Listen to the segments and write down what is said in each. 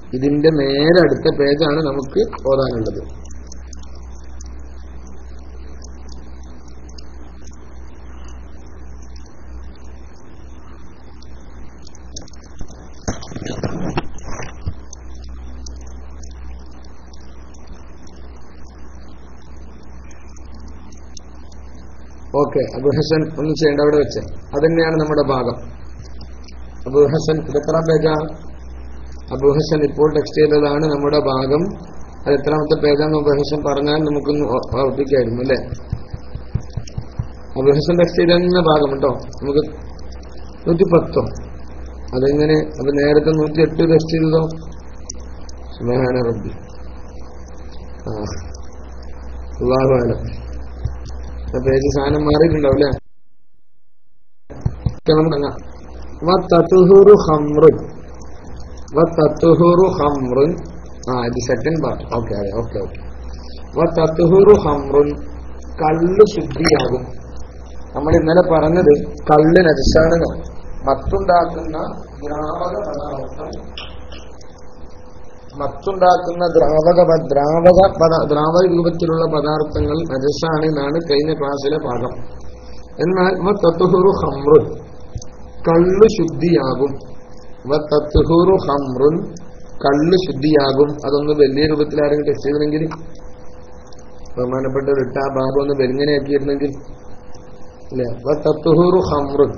ഇതിന്റെ നേരെ അടുത്ത പേജാണ് നമുക്ക് ഓതാനുള്ളത് ഓക്കെ അബു ഹസൻ ഒന്നും ചെയ്യേണ്ട അവിടെ വെച്ച് അതന്നെയാണ് നമ്മുടെ ഭാഗം അബു ഹസൻ ഇത് എത്ര പേജാ അബു ഹസൻ ഇപ്പോൾ ടെക്സ്റ്റ് ചെയ്തതാണ് നമ്മുടെ ഭാഗം അത് എത്രാമത്തെ പേജാന്ന് അബു ഹസൻ പറഞ്ഞാൽ നമുക്കൊന്ന് ഓർപ്പിക്കായിരുന്നു അല്ലേ അബു ഹസൻ ടെക്സ്റ്റ് ചെയ്ത തന്നെ ഭാഗം കേട്ടോ നമുക്ക് നൂറ്റി പത്തോ അതെങ്ങനെ അത് നേരത്തെ നൂറ്റി എട്ട് ടെക്സ്റ്റ് ചെയ്തതോ സുബഹാന റബ്ബി ആ അള്ളാഹു ആലം ആ പേജ് സാധനം മാറിയിട്ടുണ്ടാവും അല്ലേ ഓക്കേ, നമുക്ക് അങ്ങാം വത്തത്തുഹുറു ഹംറുൻ വത്തത്തുഹുറു ഹംറുൻ ആ ഇത് സെക്കൻഡ് പാർട്ട് ഓക്കെ അതെ ഓക്കെ ഓക്കെ വത്തത്തുഹുറു ഹംറുൻ കള്ള് ശുദ്ധിയാകും നമ്മൾ ഇന്നലെ പറഞ്ഞത് കള്ള് നജസാണെന്നോ മത്തുണ്ടാക്കുന്ന ദ്രാവക പദാർത്ഥം മത്തുണ്ടാക്കുന്ന ദ്രാവക പ- ദ്രാവക പദ- ദ്രാവക രൂപത്തിലുള്ള പദാർത്ഥങ്ങൾ നജസാണ് എന്നാണ് കഴിഞ്ഞ ക്ലാസ്സിലെ പാഠം എന്നാൽ തത്തുഹുറു ഹംറുൻ കള്ള് ശുദ്ധിയാകും തത്തുഹുറു ഹംറുൻ കള്ള് ശുദ്ധിയാകും അതൊന്ന് വലിയ രൂപത്തിൽ ആരെങ്കിലും ടെസ്റ്റ് ചെയ്തിരുന്നെങ്കിൽ ബഹുമാനപ്പെട്ട റിട്ട ആ ഭാഗം ഒന്ന് വെലിങ്ങനെയാക്കിയിരുന്നെങ്കിൽ അല്ലെ തത്തുഹുറു ഹംറുൻ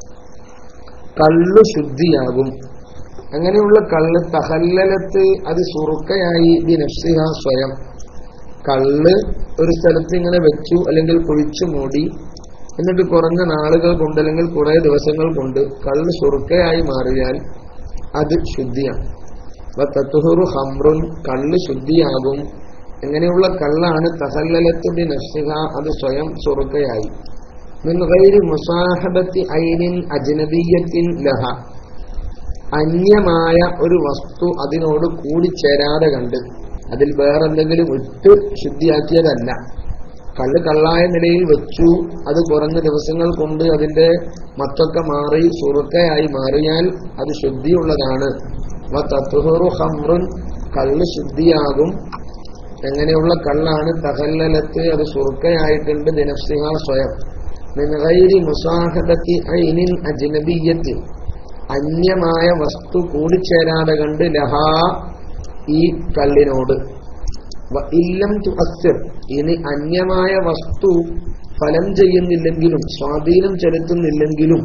കള്ള് ശുദ്ധിയാകും അങ്ങനെയുള്ള കള്ള് തഹല്ലലത്ത് അത് സുറുക്കയായി ബി നഫ്സിഹ സ്വയം കള്ള് ഒരു സ്ഥലത്ത് ഇങ്ങനെ വെച്ചു അല്ലെങ്കിൽ കുഴിച്ചു മൂടി എന്നിട്ട് കുറഞ്ഞ നാളുകൾ കൊണ്ട് അല്ലെങ്കിൽ കുറെ ദിവസങ്ങൾ കൊണ്ട് കള്ള് സുറുക്കയായി മാറിയാൽ അത് ശുദ്ധിയാണ് അപ്പൊ തത്തുഹുറു ഹംറുൻ കള്ള് ശുദ്ധിയാകും എങ്ങനെയുള്ള കള്ളാണ് തഹല്ലലത്ത് ബി നഫ്സിഹ അത് സ്വയം സുറുക്കയായി മിൻ ഗൈരി മുസാഹബത്തി ഐനിൻ അജ്നബിയത്തിൻ ലഹ അന്യമായ ഒരു വസ്തു അതിനോട് കൂടിച്ചേരാതെ കണ്ട് അതിൽ വേറെന്തെങ്കിലും ഇട്ട് ശുദ്ധിയാക്കിയതല്ല കള്ള് കള്ളായ നിലയിൽ വെച്ചു അത് കുറഞ്ഞ ദിവസങ്ങൾ കൊണ്ട് അതിന്റെ മത്തൊക്കെ മാറി സുറുക്കയായി മാറിയാൽ അത് ശുദ്ധിയുള്ളതാണ് തത്തുഹുറു ഹംറുൻ കള്ള് ശുദ്ധിയാകും എങ്ങനെയുള്ള കള്ളാണ് തഹല്ലലത്ത് അത് സുറുക്കയായിട്ടുണ്ട് ദിനഫ്സിഹ സ്വയം മിൻ ഗൈരി മുസാഹബത്തി ഐനിൻ അജ്നബിയത്തിൽ അന്യമായ വസ്തു കൂടിച്ചേരാതെ കണ്ട് ലഹാ ഈ കല്ലിനോട് വ ഇല്ലം തുഅസ്സിർ ഇനി അന്യമായ വസ്തു ഫലം ചെയ്യുന്നില്ലെങ്കിലും സ്വാധീനം ചെലുത്തുന്നില്ലെങ്കിലും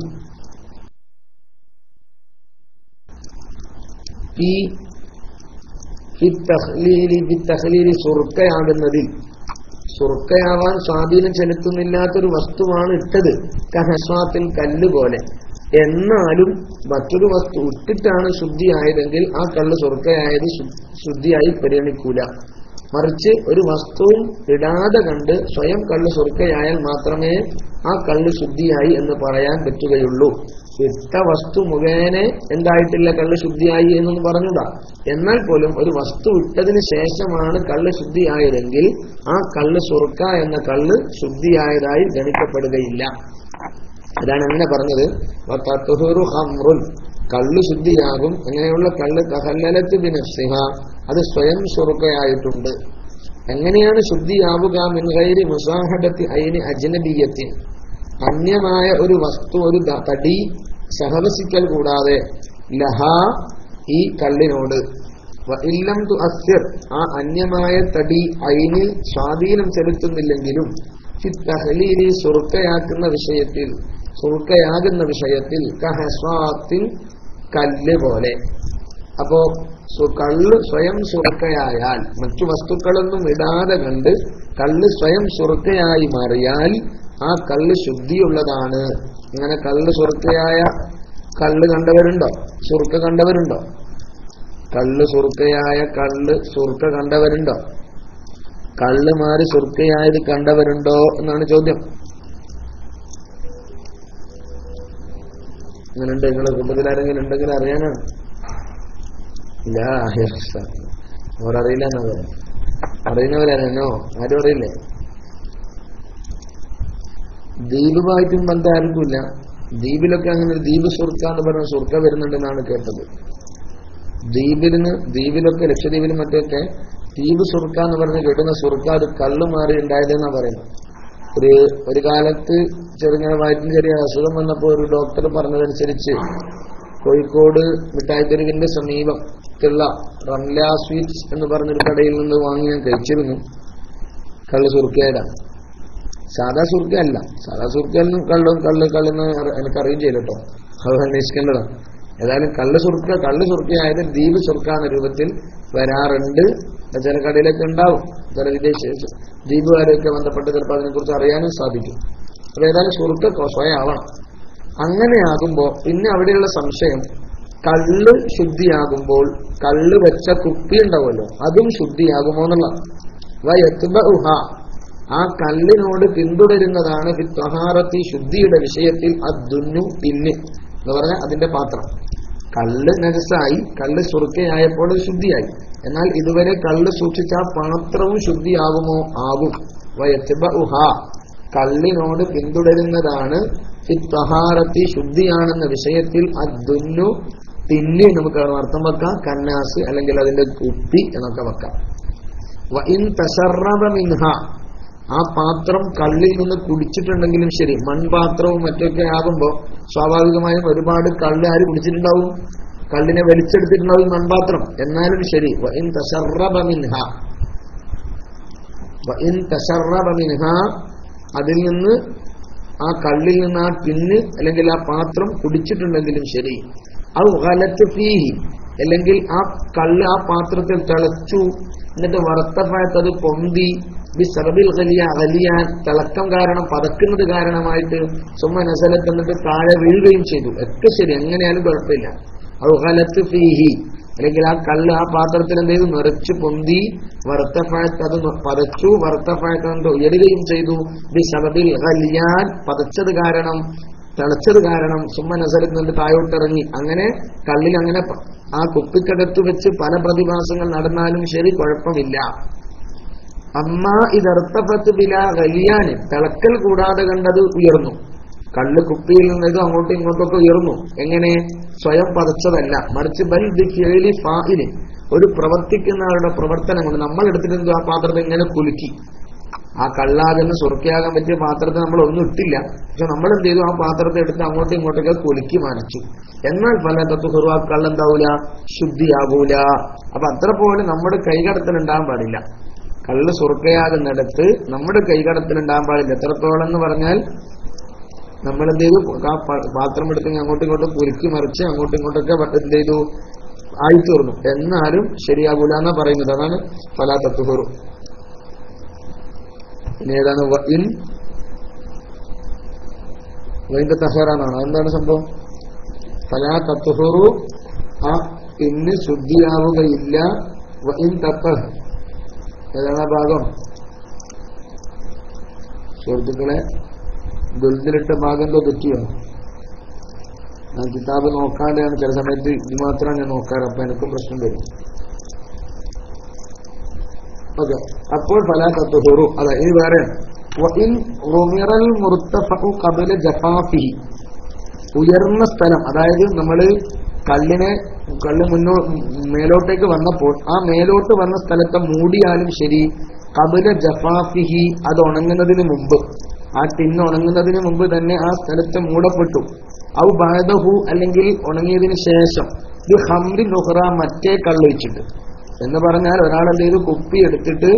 ഈ ഈ തഹ്ലീലി ഈ തഹ്ലീലി സുറുക്കയാകുന്നതിൽ സുറുക്കയാവാൻ സ്വാധീനം ചെലുത്തുന്നില്ലാത്തൊരു വസ്തുവാണ് ഇട്ടത് കഹസ്വാത്തിൽ കല്ല് പോലെ എന്നാലും മറ്റൊരു വസ്തു ഇട്ടിട്ടാണ് ശുദ്ധിയായതെങ്കിൽ ആ കള്ള് സ്വർക്കയായത് ശു- ശുദ്ധിയായി പരിഗണിക്കൂല മറിച്ച് ഒരു വസ്തുവും ഇടാതെ കണ്ട് സ്വയം കള്ള് സ്വർക്കയായാൽ മാത്രമേ ആ കള്ള് ശുദ്ധിയായി എന്ന് പറയാൻ പറ്റുകയുള്ളൂ ഇട്ട വസ്തു മുഖേന എന്തായിട്ടില്ല കള്ള് ശുദ്ധിയായി എന്നൊന്നും പറഞ്ഞൂടാ എന്നാൽ പോലും ഒരു വസ്തു ഇട്ടതിന് ശേഷമാണ് കള്ള് ശുദ്ധിയായതെങ്കിൽ ആ കള്ള് സുർക്ക എന്ന കള്ള് ശുദ്ധിയായതായി ഗണിക്കപ്പെടുകയില്ല അതാണ് അങ്ങനെ പറഞ്ഞത് വത്തത്തുഹുറു ഹംറുൻ കള്ള് ശുദ്ധിയാകും അങ്ങനെയുള്ള കള്ള് തഹല്ലലത്ത് ബിനഫ്സിഹ അത് സ്വയം സുറുക്കയായിട്ടുണ്ട് എങ്ങനെയാണ് ശുദ്ധിയാവുക മിൻഗൈരി മുസാഹബത്തി ഐനി അജ്നബിയത്തിൻ അന്യമായ ഒരു വസ്തു ഒരു ദ- തടി സഹവസിക്കൽ കൂടാതെ ലഹ ഈ കല്ലിനോട് വ ഇല്ലം തു അസ്യർ ആ അന്യമായ തടി അയിനിൽ സ്വാധീനം ചെലുത്തുന്നില്ലെങ്കിലും ഫി തഹ്ലീലി സുറുക്കയാക്കുന്ന വിഷയത്തിൽ സുറുക്കയാകുന്ന വിഷയത്തിൽ കഹസ്വാത്തിൻ കല്ല് പോലെ അപ്പോ സു- കള്ള് സ്വയം സുറുക്കയായാൽ മറ്റു വസ്തുക്കളൊന്നും ഇടാതെ കണ്ട് കള്ള് സ്വയം സുറുക്കയായി മാറിയാൽ ആ കള്ള് ശുദ്ധിയുള്ളതാണ് അങ്ങനെ കള്ള് സുറുക്കയായ കള്ള് കണ്ടവരുണ്ടോ സുറുക്ക കണ്ടവരുണ്ടോ കള്ള് സുറുക്കയായ കള്ള് സുറുക്ക കണ്ടവരുണ്ടോ കള്ള് മാറി സുറുക്കയായത് കണ്ടവരുണ്ടോ എന്നാണ് ചോദ്യം അങ്ങനെയുണ്ട് നിങ്ങളെ കൂട്ടത്തിൽ ആരെങ്കിലും ഉണ്ടെങ്കിൽ അറിയാനാണ് ഇല്ല അവരറിയില്ല എന്നാ പറയാം അറിയുന്നവരാണോ ആരും അറിയില്ലേ ദ്വീപുമായിട്ടും ബന്ധം ആർക്കുമില്ല ദ്വീപിലൊക്കെ അങ്ങനെ ഒരു ദ്വീപ് സുർക്ക എന്ന് പറഞ്ഞ സുർക്ക വരുന്നുണ്ടെന്നാണ് കേട്ടത് ദ്വീപിലിന് ദ്വീപിലൊക്കെ ലക്ഷദ്വീപിലും മറ്റൊക്കെ ദ്വീപ് സുർക്ക എന്ന് പറഞ്ഞ് കിട്ടുന്ന സുർക്ക അത് കള്ളു മാറി ഉണ്ടായതെന്നാ പറയുന്നത് ഒരു ഒരു കാലത്ത് ചെറുങ്ങനെ വയറ്റിന് ചെറിയ അസുഖം വന്നപ്പോൾ ഒരു ഡോക്ടർ പറഞ്ഞതനുസരിച്ച് കോഴിക്കോട് മിഠായിത്തെരുവിന്റെ സമീപത്തുള്ള റംല സ്വീറ്റ്സ് എന്ന് പറഞ്ഞൊരു കടയിൽ നിന്ന് വാങ്ങി ഞാൻ കഴിച്ചിരുന്നു കള്ള് സുർക്കയുടെ സാധാ സുർക്ക അല്ല സാധാ സുർക്കയിൽ കള്ളും കള്ള് കള്ളെന്ന് എനിക്കറിയും ചെയ്തു കേട്ടോ അത് അന്വേഷിക്കേണ്ടതാണ് ഏതായാലും കള്ള് സുർക്ക കള്ള് സുർക്കയായത് ദ്വീപ് സുർക്ക എന്ന രൂപത്തിൽ വരാറുണ്ട് അത് ചില കടയിലൊക്കെ ഉണ്ടാവും ചില വിദേശ ദ്വീപുകാരൊക്കെ ബന്ധപ്പെട്ട് ചിലപ്പോൾ അതിനെക്കുറിച്ച് അറിയാനും സാധിക്കും അപ്പൊ ഏതായാലും സുർക്ക സ്വയം ആവണം അങ്ങനെയാകുമ്പോ പിന്നെ അവിടെയുള്ള സംശയം കള്ള് ശുദ്ധിയാകുമ്പോൾ കള്ള് വെച്ച കുപ്പി ഉണ്ടാവുമല്ലോ അതും ശുദ്ധിയാകുമോ എന്നുള്ള വയത്തുബഹ ആ കല്ലിനോട് പിന്തുടരുന്നതാണ് ഫിത്വഹാറത്തി ശുദ്ധിയുടെ വിഷയത്തിൽ അദ്ദുന്നു പിന്ന് എന്ന് പറഞ്ഞാൽ അതിന്റെ പാത്രം കല്ല് നജസായി കല്ല് സുറുക്കയായപ്പോൾ അത് ശുദ്ധിയായി എന്നാൽ ഇതുവരെ കല്ല് സൂക്ഷിച്ച ആ പാത്രവും ശുദ്ധിയാകുമോ ആകും വയത്തുബഹ കല്ലിനോട് പിന്തുടരുന്നതാണ് ഫിത്വഹാറത്തി ശുദ്ധിയാണെന്ന വിഷയത്തിൽ അദ്ദുന്നു പിന്ന് നമുക്ക് അർത്ഥം വെക്കാം കന്നാസ് അല്ലെങ്കിൽ അതിന്റെ കുപ്പി എന്നൊക്കെ വെക്കാം വഇൻ തശറബ മിൻഹ ആ പാത്രം കള്ളിൽ നിന്ന് കുടിച്ചിട്ടുണ്ടെങ്കിലും ശരി മൺപാത്രവും മറ്റൊക്കെ ആകുമ്പോൾ സ്വാഭാവികമായും ഒരുപാട് കള്ള് ആര് കുടിച്ചിട്ടുണ്ടാവും കള്ളിനെ വലിച്ചെടുത്തിട്ടുണ്ടാവും ഈ മൺപാത്രം എന്നാലും ശരി വഇൻ തശറബ മിൻഹ വഇൻ തശറബ മിൻഹ അതിൽ നിന്ന് ആ കള്ളിൽ നിന്ന് ആ ടിന്ന് അല്ലെങ്കിൽ ആ പാത്രം കുടിച്ചിട്ടുണ്ടെങ്കിലും ശരി ഔ ഗലത്ത് ഫീഹി അല്ലെങ്കിൽ ആ കല്ല് ആ പാത്രത്തിൽ തിളച്ചു എന്നിട്ട് വറുത്തപ്പായത്ത് അത് പൊന്തി ബി സർബിൽ ഖലിയ ഖലിയാൻ തിളക്കം കാരണം പതക്കുന്നത് കാരണമായിട്ട് സുമ്മ നസലത്ത് എന്നിട്ട് താഴെ വീഴുകയും ചെയ്തു ഒക്കെ ശരി എങ്ങനെയാലും കുഴപ്പമില്ല ഔ ഗലത്ത് ഫീഹി അല്ലെങ്കിൽ ആ കല്ല് ആ പാത്രത്തിൽ എന്ത് ചെയ്തു നിറച്ച് പൊന്തി വറുത്തപ്പായത്ത് അത് പതച്ചു വറുത്തപ്പായത്ത് അത് ഉയരുകയും ചെയ്തു ബി സർബിൽ ഖലിയാൻ പതച്ചത് കാരണം തിളച്ചത് കാരണം സുമ്മ നസരത്ത് നിന്ന് താഴോട്ടിറങ്ങി അങ്ങനെ കള്ളിൽ അങ്ങനെ ആ കുപ്പിക്കകത്ത് വെച്ച് പല പ്രതിഭാസങ്ങൾ നടന്നാലും ശരി കുഴപ്പമില്ല അമ്മ ഇതർത്ഥപ്പത്ത് ബില വലിയാന് തിളക്കൽ കൂടാതെ കണ്ടത് ഉയർന്നു കള്ള് കുപ്പിയിൽ നിന്നത് അങ്ങോട്ടും ഇങ്ങോട്ടൊക്കെ ഉയർന്നു എങ്ങനെ സ്വയം പതച്ചതല്ല മറിച്ച് ബൽ ദി കേളി ഫായിന് ഒരു പ്രവർത്തിക്കുന്ന ആളുടെ പ്രവർത്തനം കൊണ്ട് നമ്മൾ എടുത്തിട്ട് ആ പാത്രത്തെ ഇങ്ങനെ കുലുക്കി ആ കള്ളാകുന്ന സുറക്കയാകാൻ പറ്റിയ പാത്രത്തെ നമ്മൾ ഒന്നും ഇട്ടില്ല പക്ഷെ നമ്മൾ എന്ത് ചെയ്തു ആ പാത്രത്തെ എടുത്ത് അങ്ങോട്ടും ഇങ്ങോട്ടൊക്കെ കുലുക്കി മാനച്ചു എന്നാൽ പല തത്വഹുറു ആ കള്ളെന്താവൂല ശുദ്ധിയാകൂല അപ്പൊ അത്ര പോലെ നമ്മുടെ കൈകടത്തൽ ഉണ്ടാകാൻ പാടില്ല കള്ള് സുറക്കയാകുന്നിടത്ത് നമ്മുടെ കൈകടത്തൽ ഉണ്ടാകാൻ പാടില്ല എത്രത്തോളം എന്ന് പറഞ്ഞാൽ നമ്മൾ എന്ത് ചെയ്തു ആ പാത്രം എടുത്ത് അങ്ങോട്ടും ഇങ്ങോട്ടും കുലുക്കി മറിച്ച് അങ്ങോട്ടും ഇങ്ങോട്ടൊക്കെ എന്ത് ചെയ്തു ആയി തീർന്നു എന്നാലും ശരിയാകൂല എന്നാ പറയുന്നത് അതാണ് ഫലാ തത്വഹുറു ഇനി ഏതാണ് വഇൻ വൈന്റെ തഹറാനാണ് എന്താണ് സംഭവം ഫലാ തത്തുഹുറു ആ പിന്ന് ശുദ്ധിയാവുകയില്ല വഇൻ തത്ത ഏതാണ് ആ ഭാഗം സുഹൃത്തുക്കളെ ദുരിതലിട്ട ഭാഗം എന്തോ തെറ്റിയോ ഞാൻ കിതാബ് നോക്കാതെയാണ് ചില സമയത്ത് ഇത് മാത്രമാണ് ഞാൻ നോക്കാറ് അപ്പൊ എനിക്കും പ്രശ്നം വരും ഓക്കെ അപ്പോൾ ഫലാ തത്തുഹുറു അതെ ഇനി വേറെ വഇൻ റുമിറൽ മുർത്തഫഉ ഖബല ജഫാഫിഹി ഉയർന്ന സ്ഥലം അതായത് നമ്മൾ കല്ലിനെ കല്ല് മുന്നോ മേലോട്ടേക്ക് വന്നപ്പോൾ ആ മേലോട്ട് വന്ന സ്ഥലത്തെ മൂടിയാലും ശരി കബല ജഫാഫിഹി അത് ഉണങ്ങുന്നതിന് മുമ്പ് ആ ടിന്ന് ഉണങ്ങുന്നതിന് മുമ്പ് തന്നെ ആ സ്ഥലത്ത് മൂടപ്പെട്ടു ഔ ബാദഹു അല്ലെങ്കിൽ ഉണങ്ങിയതിന് ശേഷം ഇത് ഹംറി നുഹ്റ മറ്റേ കള്ളൊഴിച്ചിട്ട് എന്ന് പറഞ്ഞാൽ ഒരാൾ എന്ത് ചെയ്തു കുപ്പി എടുത്തിട്ട്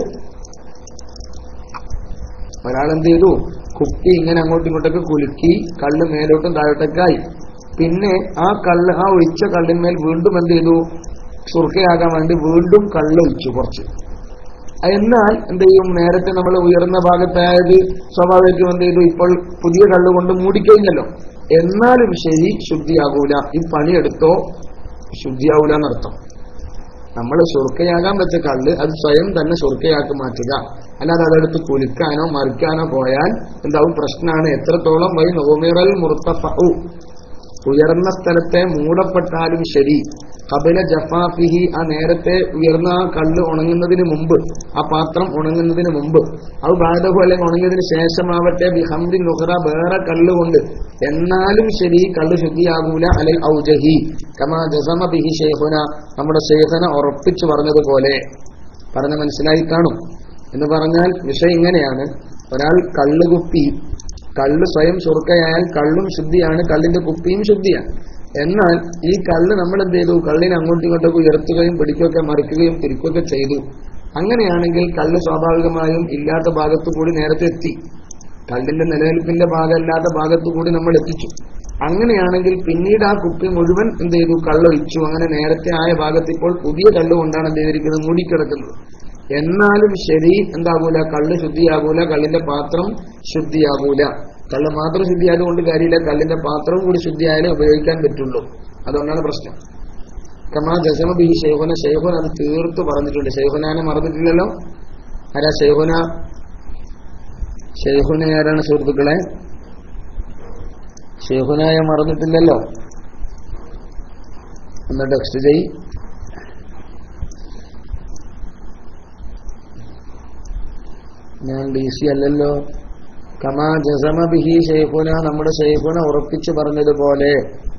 ഒരാൾ എന്ത് ചെയ്തു കുപ്പി ഇങ്ങനെ അങ്ങോട്ടും ഇങ്ങോട്ടൊക്കെ കുലുക്കി കള്ള് മേലോട്ടും താഴോട്ടൊക്കെ ആയി പിന്നെ ആ കള്ള് ആ ഒഴിച്ച കള്ളിന്മേൽ വീണ്ടും എന്ത് ചെയ്തു സുർക്കയാകാൻ വേണ്ടി വീണ്ടും കള്ള് ഒഴിച്ചു കുറച്ച് എന്നാൽ എന്ത് ചെയ്യും നേരത്തെ നമ്മൾ ഉയർന്ന ഭാഗത്തായത് സ്വാഭാവികം എന്ത് ചെയ്തു ഇപ്പോൾ പുതിയ കള്ള് കൊണ്ട് മൂടിക്കഴിഞ്ഞല്ലോ എന്നാലും ശരി ശുദ്ധിയാകൂല ഈ പണിയെടുത്തോ ശുദ്ധിയാവൂല എന്നർത്ഥം നമ്മൾ സുർക്കയാകാൻ വെച്ച കള്ള് അത് സ്വയം തന്നെ സുർക്കയാക്കി മാറ്റുക അല്ലാതെ അതെടുത്ത് കുലുക്കാനോ മറിക്കാനോ പോയാൽ എന്താവും പ്രശ്നമാണ് എത്രത്തോളം വൈ നോമിറൽ മുർത്തഫു ഉയർന്ന സ്ഥലത്തെ മൂടപ്പെട്ടാലും ശരി കബല ജഫാഫിഹി ആ നേരത്തെ ഉയർന്ന ആ കള്ള് ഉണങ്ങുന്നതിന് മുമ്പ് ആ പാത്രം ഉണങ്ങുന്നതിന് മുമ്പ് അത് ബാധഹു അല്ലെങ്കിൽ ഉണങ്ങിയതിന് ശേഷമാവട്ടെ ബിഹംദി നുഹറ വേറെ കള്ള് കൊണ്ട് എന്നാലും ശരി കള്ള് ശുദ്ധിയാകൂല അലൽ ഔജഹി കമാ ജസമ ബിഹി ഷെയ്ഖുന നമ്മുടെ ഷെയ്ഖന ഉറപ്പിച്ചു പറഞ്ഞതുപോലെ പറഞ്ഞ മനസ്സിലായി കാണും എന്ന് പറഞ്ഞാൽ വിഷയം ഇങ്ങനെയാണ് ഒരാൾ കള്ള് കുപ്പി കള്ള് സ്വയം ചുറുക്കയായാൽ കള്ളും ശുദ്ധിയാണ് കള്ളിന്റെ കുപ്പിയും ശുദ്ധിയാണ് എന്നാൽ ഈ കള്ള് നമ്മൾ എന്ത് ചെയ്തു കള്ളിനെ അങ്ങോട്ടും ഇങ്ങോട്ടൊക്കെ ഉയർത്തുകയും പിടിക്കുകയൊക്കെ മറിക്കുകയും തിരിക്കുകയൊക്കെ ചെയ്തു അങ്ങനെയാണെങ്കിൽ കള്ള് സ്വാഭാവികമായും ഇല്ലാത്ത ഭാഗത്തു കൂടി നേരത്തെ എത്തി കള്ളിന്റെ നിലനിൽപ്പിന്റെ ഭാഗമല്ലാത്ത ഭാഗത്തു കൂടി നമ്മൾ എത്തിച്ചു അങ്ങനെയാണെങ്കിൽ പിന്നീട് ആ കുപ്പി മുഴുവൻ എന്ത് ചെയ്തു കള്ളൊഴിച്ചു അങ്ങനെ നേരത്തെ ആയ ഭാഗത്ത് ഇപ്പോൾ പുതിയ കള്ള് കൊണ്ടാണ് എന്ത് ചെയ്തിരിക്കുന്നത് മൂടിക്കിടക്കുന്നത് എന്നാലും ശരി എന്താകൂല കള്ള് ശുദ്ധിയാകൂല കള്ളിന്റെ പാത്രം ശുദ്ധിയാകൂല കള്ള് മാത്രം ശുദ്ധിയായത് കൊണ്ട് കാര്യമില്ല കള്ളിന്റെ പാത്രവും കൂടി ശുദ്ധിയായാലേ ഉപയോഗിക്കാൻ പറ്റുള്ളൂ അതുകൊണ്ടാണ് പ്രശ്നം കമാ ജസമ ബി ഷെയ്ഹുന ഷെയ്ഹുൻ അത് തീർത്തു പറഞ്ഞിട്ടുണ്ട് ഷെയ്ഹുനാനെ മറന്നിട്ടില്ലല്ലോ ആരാ ഷെയ്ഹുന ഷെയ്ഹുന ആരാണ് സുഹൃത്തുക്കളെ ഷെയ്ഹുനായ മറന്നിട്ടില്ലല്ലോ ഒന്ന് ടെക്സ്റ്റ് ചെയ് ഞാൻ ഡി സി അല്ലല്ലോ കമാ ജസമ ബിഹി ഷെയ്ഖുന നമ്മുടെ ഷെയ്ഖുന ഉറപ്പിച്ചു പറഞ്ഞതുപോലെ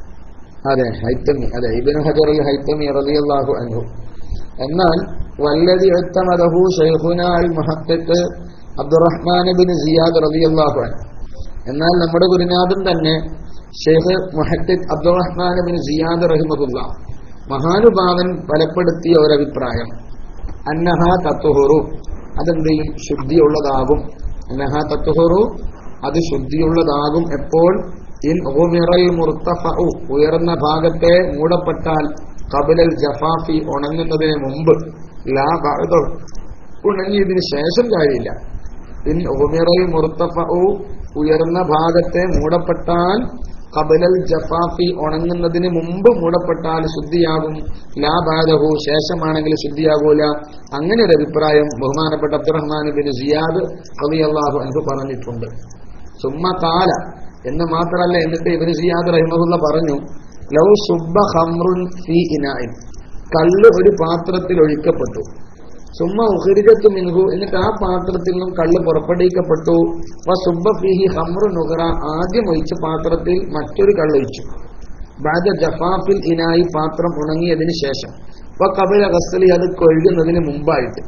അതെ ഹൈത്തമി അതെ ഇബിൻ ഹജർ അൽ ഹൈത്തമി റളിയല്ലാഹു അൻഹു എന്നാൽ വല്ലതി എത്തമദഹു ഷെയ്ഖുന അൽ മഹത്തക്ക് അബ്ദുറഹ്മാൻ ബിൻ സിയാദ് റളിയല്ലാഹു അൻഹു എന്നാൽ നമ്മുടെ ഗുരുനാഥൻ തന്നെ ഷെയ്ഖ് മുഹദ്ദിദ് അബ്ദുറഹ്മാൻ ബിൻ സിയാദ് റഹിമഹുല്ല മഹാനുഭാവൻ ബലപ്പെടുത്തിയ ഒരഭിപ്രായം അന്നഹ തത്തുഹുറു അതെന്തെയും ശുദ്ധിയുള്ളതാകും അന്നഹ തത്തുഹുറു അത് ശുദ്ധിയുള്ളതാകും എപ്പോൾ ഇൻ ഓമിറൽ മുർത്തഫഉ ഉയർന്ന ഭാഗത്തെ മൂടപ്പെട്ടാൽ കബലൽ ജഫാഫി ഉണങ്ങുന്നതിന് മുമ്പ് ലാ ബഅദ ഉണങ്ങിയതിന് ശേഷം കാര്യമില്ല ഇൻ ഓമിറൽ മുർത്തഫഉ ഉയർന്ന ഭാഗത്തെ മൂടപ്പെട്ടാൽ കബലൽ ജഫാഫി ഉണങ്ങുന്നതിന് മുമ്പ് മൂടപ്പെട്ടാൽ ശുദ്ധിയാകും ലാ ബാദഹു ശേഷമാണെങ്കിൽ ശുദ്ധിയാകൂല അങ്ങനെ ഒരു അഭിപ്രായം ബഹുമാനപ്പെട്ട അബ്ദുറഹ്മാൻ ബിൻ സിയാദ് റളിയല്ലാഹു അൻഹു പറഞ്ഞിട്ടുണ്ട് സുമ്മ കാല എന്ന് മാത്രമല്ല എന്നിട്ട് ഇബിന് സിയാദ് റഹിമഹുല്ല പറഞ്ഞു ലൗ സുബ്ബ ഖംറുൻ ഫീ ഇനായിൻ കല്ല് ഒരു പാത്രത്തിൽ ഒഴിക്കപ്പെട്ടു സുമ്മ ഉഹരിജത്തു മിൻഹു എന്നിട്ട് ആ പാത്രത്തിൽ നിന്നും കള്ള് പുറപ്പെടുവിക്കപ്പെട്ടു വ സുബ്ബ ഫീഹി ഹമ്രു നുഹറ ആദ്യം ഒഴിച്ച പാത്രത്തിൽ മറ്റൊരു കള്ളൊഴിച്ചു ബാദ ജഫാഫിൽ ഇനായി പാത്രം ഉണങ്ങിയതിന് ശേഷം വ കപില ഗസ്ലി അത് കൊഴുകുന്നതിന് മുമ്പായിട്ട്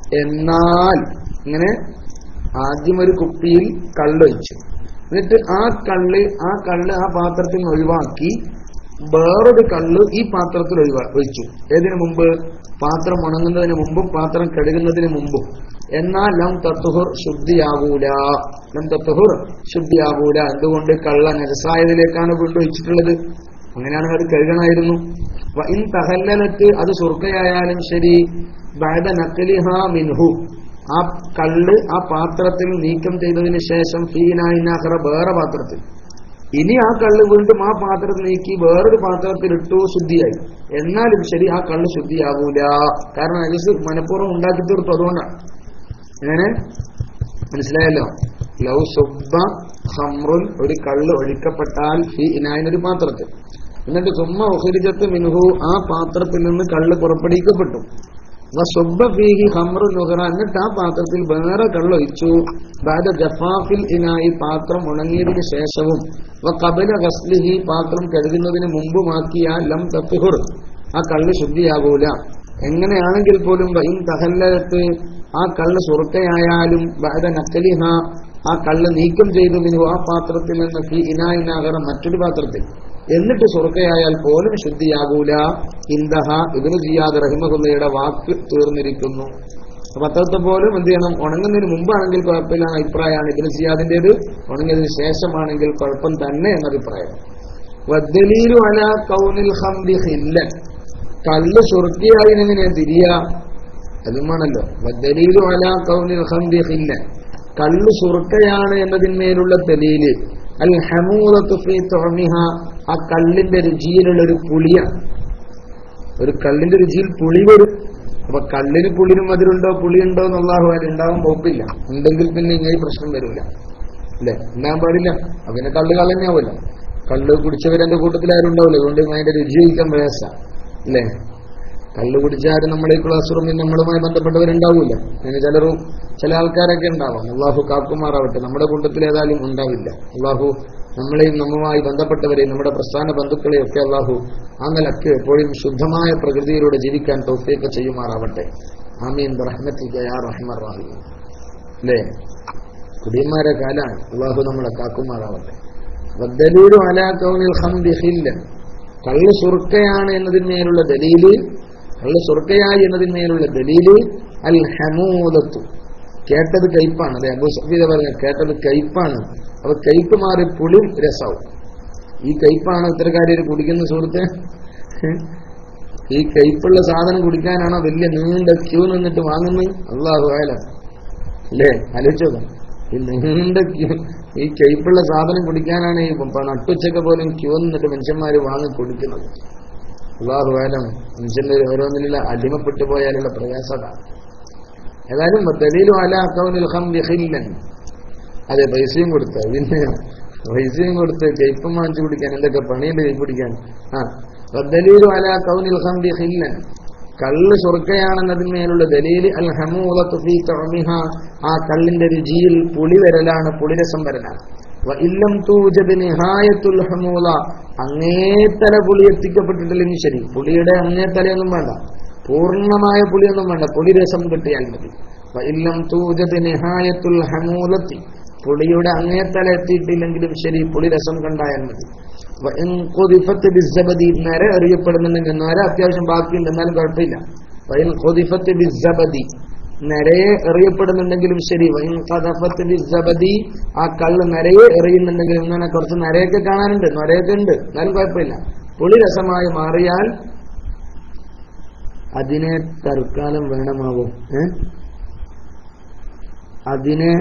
എന്നാൽ ഇങ്ങനെ ആദ്യം ഒരു കുപ്പിയിൽ കള്ളൊഴിച്ചു എന്നിട്ട് ആ കള്ള് ആ കള്ള് ആ പാത്രത്തിൽ നിന്ന് ഒഴിവാക്കി വേറൊരു കള്ള് ഈ പാത്രത്തിൽ ഒഴിവാ ഒഴിച്ചു ഏതിനു മുമ്പ് പാത്രം ഉണങ്ങുന്നതിന് മുമ്പും പാത്രം കഴുകുന്നതിന് മുമ്പും എന്നാൽ ലം തത്തുഹുർ ശുദ്ധിയാകൂല ലം തത്തുഹുർ ശുദ്ധിയാകൂല എന്തുകൊണ്ട് കള്ള നരസായതിലേക്കാണ് കൊണ്ടുവച്ചിട്ടുള്ളത് അങ്ങനെയാണെങ്കിൽ അത് കഴുകണമായിരുന്നു വ ഇൻ തഹല്ലലത്ത് അത് സുർക്കയായാലും ശരി ബഅദ നഖലിഹ മിൻഹു ആ കള്ള് ആ പാത്രത്തിൽ നീക്കം ചെയ്തതിന് ശേഷം ഫീനായിനാഹറ വേറെ പാത്രത്തിൽ ഇനി ആ കള്ള് വീണ്ടും ആ പാത്രത്തിൽ നീക്കി വേറൊരു പാത്രത്തിൽ ഇട്ടു ശുദ്ധിയായി എന്നാലും ശരി ആ കള്ള് ശുദ്ധിയാകൂല കാരണം നജസ് മനഃപൂർവ്വം ഉണ്ടാക്കി തീർത്തു അതുകൊണ്ടാണ് അങ്ങനെ മനസ്സിലായല്ലോ ലൗ സുബ്ബ ഹമ്രുൻ ഒരു കള്ള് ഒഴിക്കപ്പെട്ടാൽ ഫി ഇനായിനൊരു പാത്രത്തിൽ എന്നിട്ട് സുമ്മ ഒഹരിജത്ത് മിൻഹു ആ പാത്രത്തിൽ നിന്ന് കള്ള് പുറപ്പെടുവിക്കപ്പെട്ടു സുബ്ബ ഫീഹി ഹമ്രു നുഹറ എന്നിട്ട് ആ പാത്രത്തിൽ വേറെ കള്ളൊഴിച്ചു ബാദ ജഫാഫിൽ ഇനായി പാത്രം ഉണങ്ങിയതിന് ശേഷവും വ കബല ഗസ്ലിഹി പാത്രം കഴുകുന്നതിന് മുമ്പുമാക്കിയ ലം തത്തുഹുർ ആ കള്ള് ശുദ്ധിയാകൂല എങ്ങനെയാണെങ്കിൽ പോലും വൈൻ തഹല്ലത്ത് ആ കള്ള് സുറുക്കയായാലും ബാദ നക്കലിഹ ആ കള്ള് നീക്കം ചെയ്തു മിനു ആ പാത്രത്തിൽ നിന്ന് ഫി ഇനായിനാകറ മറ്റൊരു പാത്രത്തിൽ എന്നിട്ട് സുറുക്കയായാൽ പോലും ശുദ്ധിയാകൂല ഇന്ദഹ ഇതിന് ചെയ്യാതെ റഹിമകുല്ലയുടെ വാക്ക് തീർന്നിരിക്കുന്നു പത്രത്തെ പോലും എന്ത് ചെയ്യണം ഉണങ്ങുന്നതിന് മുമ്പാണെങ്കിൽ കുഴപ്പമില്ല എന്ന അഭിപ്രായമാണ് ഇതിന് ചെയ്യാതിൻ്റെത് ഉണങ്ങിയതിന് ശേഷമാണെങ്കിൽ കുഴപ്പം തന്നെ എന്ന അഭിപ്രായം വദ്ദലീലു അല കൗനിൽ ഹംദി ഹില്ലൻ കല്ല് സുറുക്കിയായി എങ്ങനെ തിരിയ അതുമാണല്ലോ വദ്ദലീലു അല കൗനിൽ ഹംദി ഹില്ലൻ കല്ല് സുറുക്കയാണ് എന്നതിന്മേലുള്ള തെലീല് അൽ ഹമൂദത്തു ഫീ തുഅമിഹ ആ കല്ലിന്റെ രുചിയിലുള്ള ഒരു പുളിയ ഒരു കല്ലിന്റെ രുചിയിൽ പുളി വരും അപ്പൊ കല്ലിന് പുളിനും മധുരുണ്ടോ പുളിയുണ്ടോ എന്നുള്ളാഹു അതിൽ ഉണ്ടാവാൻ വകുപ്പില്ല ഉണ്ടെങ്കിൽ പിന്നെ ഇങ്ങനെ പ്രശ്നം വരില്ല അല്ലെ ഉണ്ടാകാൻ പാടില്ല അപ്പൊ പിന്നെ കള്ള് കള്ളന്നെയാവുമല്ലോ കള്ള് കുടിച്ചവരെന്റെ കൂട്ടത്തിൽ ആരും ഉണ്ടാവില്ല അതുകൊണ്ട് അതിന്റെ രുചി കഴിക്കാൻ പ്രയാസ അല്ലേ കള്ളു കുടിച്ചാൽ നമ്മുടെ ഈ ക്ലാസ് റൂമിൽ നമ്മളുമായി ബന്ധപ്പെട്ടവരുണ്ടാവില്ല അങ്ങനെ ചിലരും ചില ആൾക്കാരൊക്കെ ഉണ്ടാവാം അള്ളാഹു കാക്കുമാറാവട്ടെ നമ്മുടെ കൂട്ടത്തിൽ ഏതായാലും ഉണ്ടാവില്ല അള്ളാഹു നമ്മളെയും നമ്മുമായി ബന്ധപ്പെട്ടവരെയും നമ്മുടെ പ്രസ്ഥാന ബന്ധുക്കളെയും ഒക്കെ അള്ളാഹു ആ നിലക്ക് എപ്പോഴും ശുദ്ധമായ പ്രകൃതിയിലൂടെ ജീവിക്കാൻ തൗഫീഖ് ചെയ്യുമാറാവട്ടെ ആമീൻ റഹ്മത്തിക യാ റഹ്മർ റഹീം അല്ലേ കുടിയന്മാരെ കാലാണ് അള്ളാഹു നമ്മളെ കാക്കുമാറാവട്ടെ വദ്ദലീലു അലാ കൗനിൽ ഖംദി ഖില്ലൻ കള്ള് സുർക്കയാണ് എന്നതിന്മേലുള്ള ദലീല് കള്ള് സുർക്കയായി എന്നതിന്മേലുള്ള ദലീല് അൽ ഹമൂദത്തു കേട്ടത് കയ്പാണ് അല്ലെ അബൂ സഫീദ പറഞ്ഞ കേട്ടത് കയ്പാണ് അപ്പൊ കയ്പ് മാറി പുളി രസവും ഈ കയ്പാണ് ഇത്തരക്കാരി കുടിക്കുന്ന സുഹൃത്തെ ഈ കയ്പുള്ള സാധനം കുടിക്കാനാണോ വലിയ നീണ്ട ക്യൂ നിന്നിട്ട് വാങ്ങുന്നത് അള്ളാഹു ആയാലും അല്ലേ ആലോചിച്ചോ ഈ നീണ്ട ക്യൂ ഈ കയ്പുള്ള സാധനം കുടിക്കാനാണ് ഈ പ- നട്ടുച്ചയ്ക്ക് പോലും ക്യൂ നിന്നിട്ട് മനുഷ്യന്മാര് വാങ്ങി കുടിക്കുന്നത് അള്ളാഹു ആയാലും മനുഷ്യന്റെ ഓരോന്നിലുള്ള അടിമപ്പെട്ടു പോയാലുള്ള പ്രയാസത ഏതായാലും ദലീലും അല കൗനിൽ ഖംരി ഖില്ലൻ അതെ പൈസയും കൊടുത്ത പിന്നെ പൈസയും കൊടുത്ത് കയ്പം വാങ്ങിച്ചു കുടിക്കാൻ എന്തൊക്കെ പണിയുണ്ട് കൈ കുടിക്കാൻ ആ ദലീലും അല കൗനിൽ ഖംരി ഖില്ലൻ കള്ള് സ്വർഗയാണെന്നതിന്മേലുള്ള ദലീല് അൽ ഹമൂലത്തു ഫീ തഅമിഹ ആ കള്ളിന്റെ രുചിയിൽ പുളി വരലാണ് പുളിരസം വരലാണ് വ ഇല്ലം തൂജബ് നിഹായത്തുൽ ഹമൂല അങ്ങേത്തല പുളി എത്തിക്കപ്പെട്ടിട്ടില്ലെങ്കിൽ ശരി പുളിയുടെ അങ്ങേത്തലയൊന്നും വേണ്ട പൂർണ്ണമായ പുളിയൊന്നും വേണ്ട പുളിരസം കിട്ടിയാൽ മതി വ ഇല്ലം തൂജബ് നിഹായത്തുൽ ഹമൂലത്തി പുളിയുടെ അങ്ങേത്തല എത്തിയിട്ടില്ലെങ്കിലും ശരി പുളിരസം കണ്ടായാൽ മതി വ ഇൻ ഖുദിഫത്ത് ബിസ്സബദി നര എറിയപ്പെടുന്നുണ്ടെങ്കിൽ നര അത്യാവശ്യം ബാക്കിയുണ്ട് എന്നാലും കുഴപ്പമില്ല വ ഇൻ ഖുദിഫത്ത് ബിസ്സബദി നരയെ എറിയപ്പെടുന്നുണ്ടെങ്കിലും ശരി വൈൻ ഖദഫത്ത് ബിസ്സബദി ആ കള്ള് നരയെ എറിയുന്നുണ്ടെങ്കിലും ഇങ്ങനെ കുറച്ച് നരയൊക്കെ കാണാനുണ്ട് നരയൊക്കെ ഉണ്ട് എന്നാലും കുഴപ്പമില്ല പുളി രസമായി മാറിയാൽ അതിനെ തൽക്കാലം വേണമാവും ഏ അതിനെ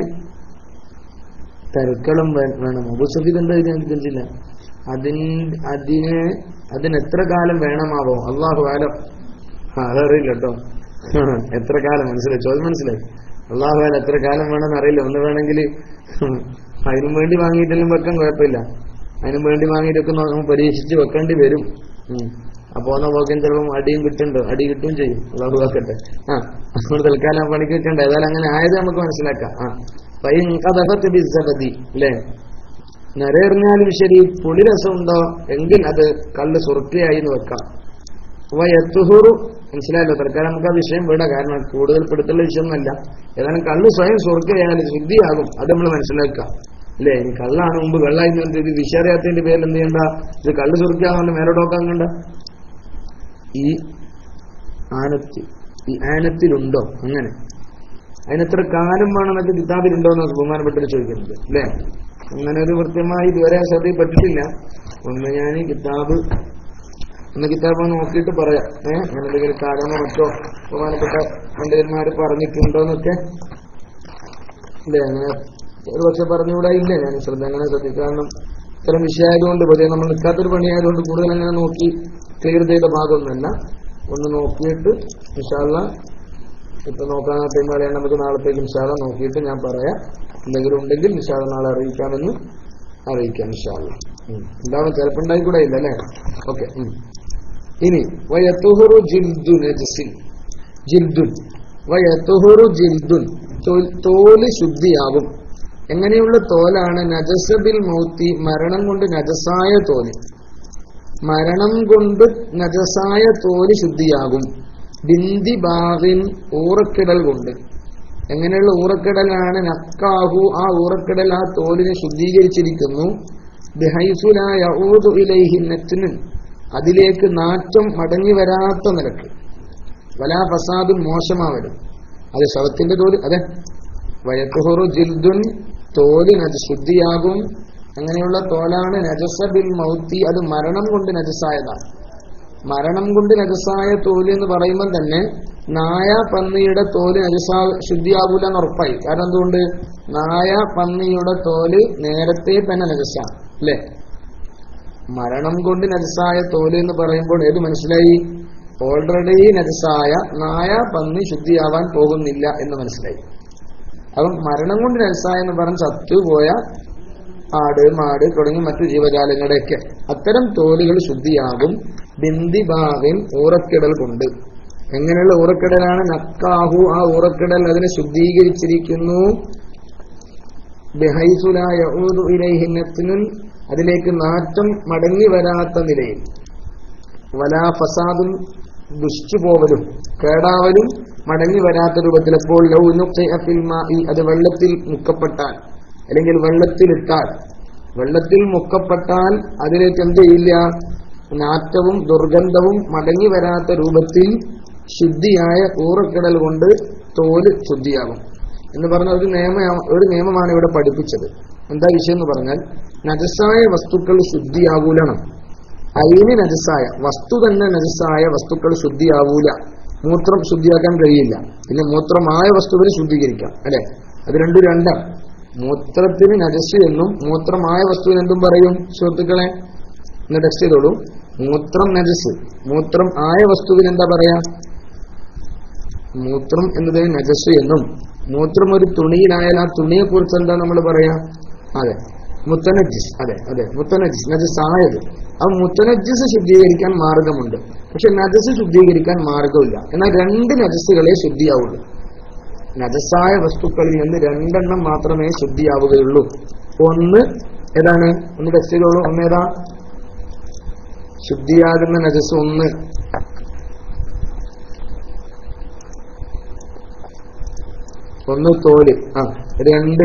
തൽക്കാലം വേ- വേണം അബുസഫിദ് എന്താ ഇത് എനിക്ക് తెలిసిല്ല അതിന് അതിന് അതിന് എത്ര കാലം വേണമാവോ അള്ളാഹു ആലം ആ അതറിയില്ല കേട്ടോ എത്ര കാലം മനസ്സിലായി ചോദ്യം മനസ്സിലായി അള്ളാഹു ആലം എത്ര കാലം വേണമെന്ന് അറിയില്ല ഒന്ന് വേണമെങ്കിൽ അതിനും വേണ്ടി വാങ്ങിയിട്ടെല്ലാം വെക്കാൻ കുഴപ്പമില്ല അതിനും വേണ്ടി വാങ്ങിയിട്ടൊക്കെ നമുക്ക് പരീക്ഷിച്ച് വെക്കേണ്ടി വരും ഉം. അപ്പൊ പോന്ന പോക്കാൻ ചിലപ്പം അടിയും കിട്ടുന്നുണ്ട് അടി കിട്ടുകയും ചെയ്യും അള്ളാഹു ആക്കട്ടെ ആ അതുകൊണ്ട് തൽക്കാലം പണിക്ക് വെക്കണ്ട ഏതായാലും അങ്ങനെ ആയത് നമുക്ക് മനസ്സിലാക്കാം ആ ഫൈൻ ഖദഫത്ത് ബിസ്സബദി അല്ലേ നരയെറിഞ്ഞാലും ശരി പുളിരസമുണ്ടോ എങ്കിൽ അത് കല്ല് സുറുക്കിയായി എന്ന് വെക്കാം വയത്തുഹുറു മനസ്സിലായല്ലോ തൽക്കാലം നമുക്ക് ആ വിഷയം വിടാം കാരണം കൂടുതൽ പെടുത്തുള്ള വിഷയമൊന്നുമല്ല ഏതായാലും കള്ള് സ്വയം സ്വർഗ്ഗയാൽ ശുദ്ധിയാകും അത് നമ്മൾ മനസ്സിലാക്കുക അല്ലേ ഇനി കള്ളാണ് മുമ്പ് വെള്ളമായി എന്ന് പറഞ്ഞിട്ട് ഇത് വിഷയറിയാത്തതിന്റെ പേരിൽ എന്ത് ചെയ്യണ്ട ഇത് കള്ള് സ്വർഗ്ഗാകുന്ന മേലോട്ടോക്കാൻ കണ്ട ഈ ആനത്തിൽ ഈ ആനത്തിലുണ്ടോ അങ്ങനെ അതിനെത്ര കാലം വേണമെന്നൊക്കെ കിതാബിലുണ്ടോ എന്ന് ബഹുമാനപ്പെട്ടവർ ചോദിക്കുന്നുണ്ട് അല്ലേ അങ്ങനെ ഒരു കൃത്യമായി ഇതുവരെ ശ്രദ്ധയിൽപ്പെട്ടിട്ടില്ല ഒന്ന് ഞാൻ ഈ കിതാബ് ഒന്ന് കിതാബ് നോക്കിയിട്ട് പറയാം ഏഹ് അങ്ങനെ എന്തെങ്കിലും കാരണമോ മറ്റോ ബഹുമാനപ്പെട്ട പണ്ഡിതന്മാർ പറഞ്ഞിട്ടുണ്ടോന്നൊക്കെ അല്ലേ അങ്ങനെ ഒരു പക്ഷെ പറഞ്ഞുകൂടാ ഇല്ല ഞാൻ ശ്രദ്ധ അങ്ങനെ ശ്രദ്ധിക്കും കാരണം ഇത്തരം വിഷയമായതുകൊണ്ട് പക്ഷേ നമ്മൾ നിൽക്കാത്തൊരു പണിയായതുകൊണ്ട് കൂടുതൽ അങ്ങനെ നോക്കി ക്ലിയർ ചെയ്ത ഭാഗമൊന്നുമല്ല ഒന്ന് നോക്കിയിട്ട് ഇൻഷാല്ല ഇപ്പൊ നോക്കാൻ ടൈം പറയാൻ നമുക്ക് നാളത്തേക്ക് ഇൻഷാല്ല നോക്കിയിട്ട് ഞാൻ പറയാം എന്തെങ്കിലും ഉണ്ടെങ്കിൽ ഇൻഷാല്ല നാളെ അറിയിക്കാമെന്ന് അറിയിക്കാം ഇൻഷാല്ല ഉണ്ടാവും ചിലപ്പോൾ ഉണ്ടായിക്കൂടെ ഇല്ല അല്ലേ ഓക്കെ ഇനി വയത്തുഹുറു ജിൽദു നജസിൻ ജിൽദുൻ വയത്തുഹുറു ജിൽദുൻ തോൽ- തോല് ശുദ്ധിയാകും എങ്ങനെയുള്ള തോലാണ് നജസബിൽ മൗത്തി മരണം കൊണ്ട് നജസായ തോല് മരണം കൊണ്ട് നജസായ തോല് ശുദ്ധിയാകും ബിന്ദി ബാഹിൻ ഊറക്കിടൽ കൊണ്ട് എങ്ങനെയുള്ള ഊറക്കിടലാണ് നക്കാഹു ആ ഊറക്കിടൽ ആ തോലിനെ ശുദ്ധീകരിച്ചിരിക്കുന്നു ബിഹൈസുലാ യഊദു ഇലൈഹി നത്നുൻ അതിലേക്ക് നാറ്റം മടങ്ങി വരാത്ത നിലക്ക് വലാ ഫസാദും മോശമാവരും അത് ശവത്തിന്റെ തോല് അതെ വയക്കുഹുറു ജിൽദുൻ തോല് നജ ശുദ്ധിയാകും അങ്ങനെയുള്ള തോലാണ് നജസബിൽ മൗത്തി അത് മരണം കൊണ്ട് നജസായതാണ് മരണം കൊണ്ട് നജസായ തോല് എന്ന് പറയുമ്പോൾ തന്നെ നായ പന്നിയുടെ തോല് നജസാ ശുദ്ധിയാകൂല എന്ന് ഉറപ്പായി കാരണം എന്തുകൊണ്ട് നായ പന്നിയുടെ തോല് നേരത്തെ തന്നെ നജസാണ് അല്ലേ മരണം കൊണ്ട് നജസായ തോല് എന്ന് പറയുമ്പോൾ ഏത് മനസ്സിലായി ഓൾറെഡി നജസായ നായ പന്നി ശുദ്ധിയാവാൻ പോകുന്നില്ല എന്ന് മനസ്സിലായി അപ്പം മരണം കൊണ്ട് നജസായ എന്ന് പറഞ്ഞ് ചത്തുപോയ ആട് മാട് തുടങ്ങി മറ്റു ജീവജാലങ്ങളുടെയൊക്കെ അത്തരം തോലുകൾ ശുദ്ധിയാകും ബിന്ദിബാവിൻ ഊറക്കിടൽ കൊണ്ട് എങ്ങനെയുള്ള ഊറക്കിടലാണ് നക്കാഹു ആ ഊറക്കിടൽ അതിനെ ശുദ്ധീകരിച്ചിരിക്കുന്നു ബിഹൈസുലായ ഇലൈഹിന്നത്തിനുൻ അതിലേക്ക് നാറ്റം മടങ്ങി വരാത്ത നിലയിൽ വലാ ഫസാദും ദുഷിച്ചു പോവലും കേടാവലും മടങ്ങി വരാത്ത രൂപത്തിൽ എപ്പോൾ ലൗ നുഖിഅ ഫിൽ മാഇ അത് വെള്ളത്തിൽ മുക്കപ്പെട്ടാൽ അല്ലെങ്കിൽ വെള്ളത്തിലിട്ടാൽ വെള്ളത്തിൽ മുക്കപ്പെട്ടാൽ അതിലേക്ക് എന്ത് ചെയ്യില്ല നാറ്റവും ദുർഗന്ധവും മടങ്ങി വരാത്ത രൂപത്തിൽ ശുദ്ധിയായ ഊറക്കിടൽ കൊണ്ട് തോല് ശുദ്ധിയാകും എന്ന് പറഞ്ഞ ഒരു നിയമ ഒരു നിയമമാണ് ഇവിടെ പഠിപ്പിച്ചത് എന്താ വിഷയം എന്ന് പറഞ്ഞാൽ നജസായ വസ്തുക്കൾ ശുദ്ധിയാകൂലണം അയിന് നജസായ വസ്തു തന്നെ നജസായ വസ്തുക്കൾ ശുദ്ധിയാവൂല മൂത്രം ശുദ്ധിയാക്കാൻ കഴിയില്ല പിന്നെ മൂത്രമായ വസ്തുവിന് ശുദ്ധീകരിക്കാം അല്ലെ അത് രണ്ടും രണ്ടാണ് മൂത്രത്തിന് നജസ് എന്നും മൂത്രമായ വസ്തുവിന് എന്തും പറയും സുഹൃത്തുക്കളെ ഒന്ന് ടെക്സ്റ്റ് ചെയ്തോളൂ മൂത്രം നജസ് മൂത്രം ആയ വസ്തുവിന് എന്താ പറയാ മൂത്രം എന്നതിന് നജസ് എന്നും മൂത്രം ഒരു തുണിയിലായാൽ ആ തുണിയെ കുറിച്ച് എന്താ നമ്മൾ പറയാ അതെ മുത്തനജിസ് അതെ അതെ മുത്തനജിസ് നജസ് ആയത് ആ മുത്തനജിസ് ശുദ്ധീകരിക്കാൻ മാർഗമുണ്ട് പക്ഷെ നജസ് ശുദ്ധീകരിക്കാൻ മാർഗമില്ല എന്നാൽ രണ്ട് നജസ്സുകളെ ശുദ്ധിയാവുള്ളൂ നജസായ വസ്തുക്കളിൽ നിന്ന് രണ്ടെണ്ണം മാത്രമേ ശുദ്ധിയാവുകയുള്ളൂ ഒന്ന് ഏതാണ് ഒന്ന് ടെസ്റ്റ് ചെയ്തോളൂ ഒന്ന് ഏതാ ശുദ്ധിയാകുന്ന നജസ് ഒന്ന് ഒന്ന് തോല് ആ രണ്ട്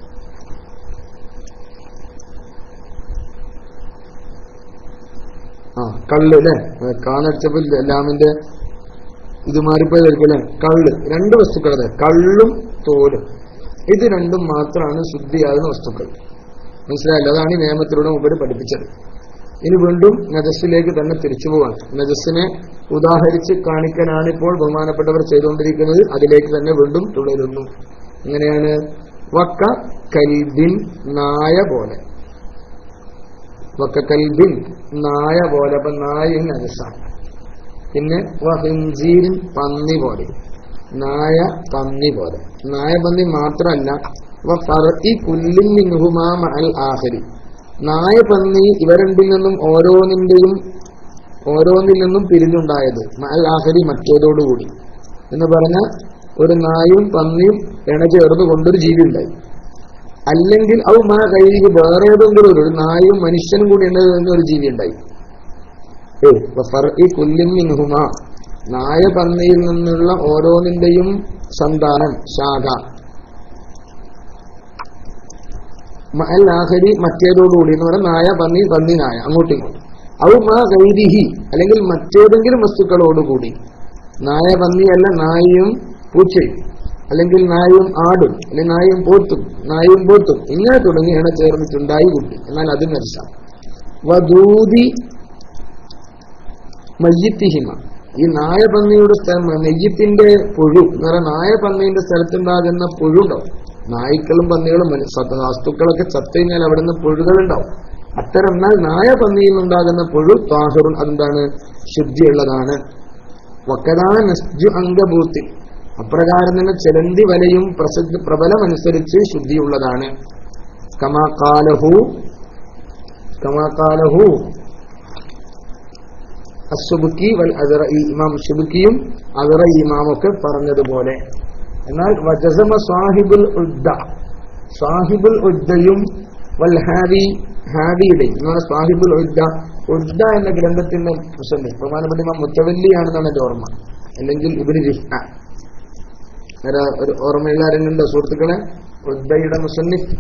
ആ കള്ള് അല്ലെ കാന്നടിച്ചപ്പോൾ ലാമിന്റെ ഇത് മാറിപ്പോയതായിരിക്കും അല്ലെ കള്ള് രണ്ട് വസ്തുക്കൾ അതെ കള്ളും തോലും ഇത് രണ്ടും മാത്രമാണ് ശുദ്ധിയാകുന്ന വസ്തുക്കൾ മനസ്സിലായല്ലോ അതാണ് ഈ നിയമത്തിലൂടെ മുമ്പ് പഠിപ്പിച്ചത് ഇനി വീണ്ടും നജസ്സിലേക്ക് തന്നെ തിരിച്ചു പോവാൻ നജസ്സിനെ ഉദാഹരിച്ച് കാണിക്കാനാണ് ഇപ്പോൾ ബഹുമാനപ്പെട്ടവർ ചെയ്തുകൊണ്ടിരിക്കുന്നത് അതിലേക്ക് തന്നെ വീണ്ടും തുടരുന്നു എങ്ങനെയാണ് വക്ക കൽബിൻ നായ പോലെ വക്ക കൽബിൻ നായ പോലെ അപ്പൊ നായ നജസാണ് പിന്നെ വഹിൻസീരിൻ പന്നി പോലെ നായ പന്നി പോലെ നായ പന്നി മാത്രമല്ല ഫർഇ കുല്ലിൻ മിൻഹുമാ മഅൽ ആഖിരി നായ പന്നി ഇവ രണ്ടിൽ നിന്നും ഓരോന്നിന്റെയും ഓരോന്നിൽ നിന്നും പിരിഞ്ഞുണ്ടായത് മഅൽ ആഖിരി മറ്റേതോടുകൂടി എന്ന് പറഞ്ഞ ഒരു നായും പന്നിയും ഇണചേർന്ന് കൊണ്ടൊരു ജീവി ഉണ്ടായി അല്ലെങ്കിൽ ഔ മാ കൈക്ക് വേറെ ഏതെങ്കിലും ഒരു നായും മനുഷ്യനും കൂടി ഉണ്ടെന്ന് ഒരു ജീവി ഉണ്ടായി കുല്ലിമിൻഹുമ നായ പന്നിയിൽ നിന്നുള്ള ഓരോന്നിന്റെയും സന്താനം ശാഖ മഅൽ ആഖരി മറ്റേതോടുകൂടി എന്ന് പറഞ്ഞാൽ നായ പന്നി പന്നി നായ അങ്ങോട്ടും ഇങ്ങോട്ടും ഔ മാ ഗൈരിഹി അല്ലെങ്കിൽ മറ്റേതെങ്കിലും വസ്തുക്കളോടുകൂടി നായ പന്നിയല്ല നായയും പൂച്ചയും അല്ലെങ്കിൽ നായും ആടും അല്ലെങ്കിൽ നായും പോത്തും നായും പോത്തും ഇങ്ങനെ തുടങ്ങിയാണ് ചേർന്നിട്ടുണ്ടായി കുട്ടി എന്നാൽ അത് നരസാണ് വധൂതി മയ്യത്തിഹിമ ഈ നായപന്നിയുടെ സ്ഥലം നെയ്യത്തിന്റെ പുഴു എന്ന് പറഞ്ഞാൽ നായപന്നീന്റെ സ്ഥലത്തുണ്ടാകുന്ന പുഴു ഉണ്ടാവും നായ്ക്കളും പന്നികളും മന- സത്ത- വസ്തുക്കളൊക്കെ ചത്തു കഴിഞ്ഞാൽ അവിടെ നിന്ന് പുഴുകളുണ്ടാവും അത്തരം എന്നാൽ നായപന്നിയിൽ നിന്നുണ്ടാകുന്ന പുഴു താഹിറുൻ അതെന്താണ് ശുദ്ധിയുള്ളതാണ് വക്കതാ നസ്ജു അംഗഭൂത്തി അപ്രകാരം തന്നെ ചെലന്തി വലയും പ്രസിദ്ധ പ്രബലമനുസരിച്ച് ശുദ്ധിയുള്ളതാണ് കമാ കാലഹു കമാ കാലഹു അസുബുക്കി വൽ അദറ ഈ ഇമാം ഷുബുക്കിയും അദറ ഇമാമൊക്കെ പറഞ്ഞതുപോലെ എന്നാൽ വജസമ സാഹിബുൽ ഉദ്ദ സാഹിബുൽ ഉദ്ദയും വൽ ഹാവി ഹാവിയുടെയും എന്നാണ് സാഹിബുൽ ഉദ്ദ ഉദ്ദ എന്ന ഗ്രന്ഥത്തിന്റെ പ്രസന്റ് പ്രധാനപ്പെട്ട ഇമാം മുത്തവല്ലിയാണെന്നാണ് എന്റെ ഓർമ്മ അല്ലെങ്കിൽ ഇബിന് രിഫ്ന ഒരു ഒരു ഓർമ്മയുള്ള ആരെങ്കിലും സുഹൃത്തുക്കളെ ഉദ്ദയുടെ മുസന്നിഫ്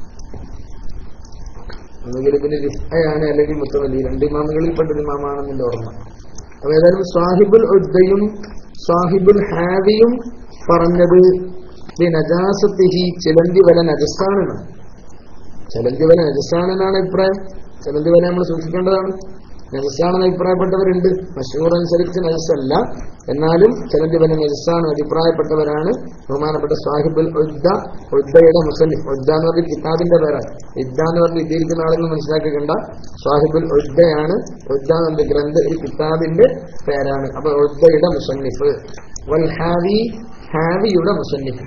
ഒന്നുകിൽ പിന്നെ റിഫയാണ് അല്ലെങ്കിൽ മുത്തവല്ലി രണ്ട് ഇമാമുകളിൽ പെട്ടൊരു ഇമാമാണെന്ന് എന്റെ ഓർമ്മ അപ്പൊ ഏതായാലും സാഹിബുൽ ഉദ്ദയും സാഹിബുൽ ഹാവിയും പറഞ്ഞത് നജാസത്തിഹി ചിലന്തി വല നജസാണെന്നാണ് ചിലന്തി വല നജസാണെന്നാണ് അഭിപ്രായം ചിലന്തി വല നമ്മൾ സൂക്ഷിക്കേണ്ടതാണ് നജസാണെന്ന് അഭിപ്രായപ്പെട്ടവരുണ്ട് മഷൂർ അനുസരിച്ച് നജസല്ല എന്നാലും ചിലന്തി വല നജസാണ് അഭിപ്രായപ്പെട്ടവരാണ് ബഹുമാനപ്പെട്ട സാഹിബുൽ ഉദ്ദ ഉദ്ദയുടെ മുസന്നിഫ് ഉദ്ദ എന്ന് പറഞ്ഞ കിതാബിന്റെ പേരാണ് ഇദ്ദ എന്ന് പറഞ്ഞ് ഇദ്ദയിരിക്കുന്ന ആളെന്ന് മനസ്സിലാക്കിക്കണ്ട സാഹിബുൽ ഉദ്ദയാണ് ഉദ്ദ എന്ന ഗ്രന്ഥ ഈ കിതാബിന്റെ പേരാണ് അപ്പൊ ഉദ്ദയുടെ മുസന്നിഫ് വൽ ഹാവി ഹാവിയുടെ മുസന്നിഫ്